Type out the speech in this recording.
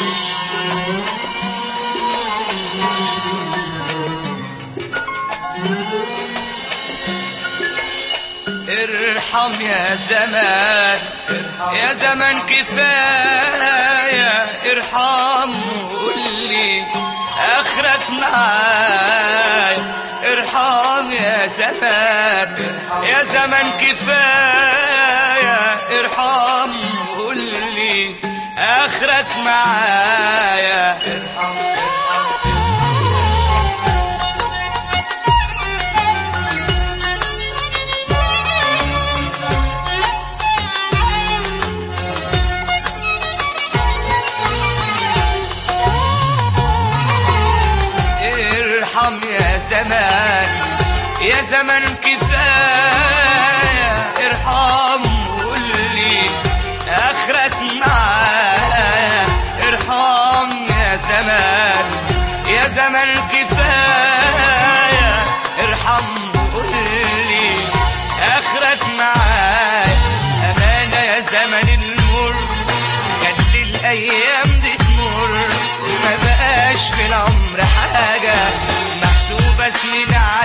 ارحم يا زمان يا زمان كفاية ارحم وقول لي اخرك معايا ارحم يا زمان يا زمان كفاية ارحم وقول لي اخرك معايا ارحم ارحم يا زمان يا زمان كفاية ارحم وقول لي اخرك معايا ارحم يا زمان يا زمان كفاية ارحم وقول لي اخرك معايا امانة يا زمن المر خلي الايام دي تمر ما بقاش في العمر حاجة محسوبة سنين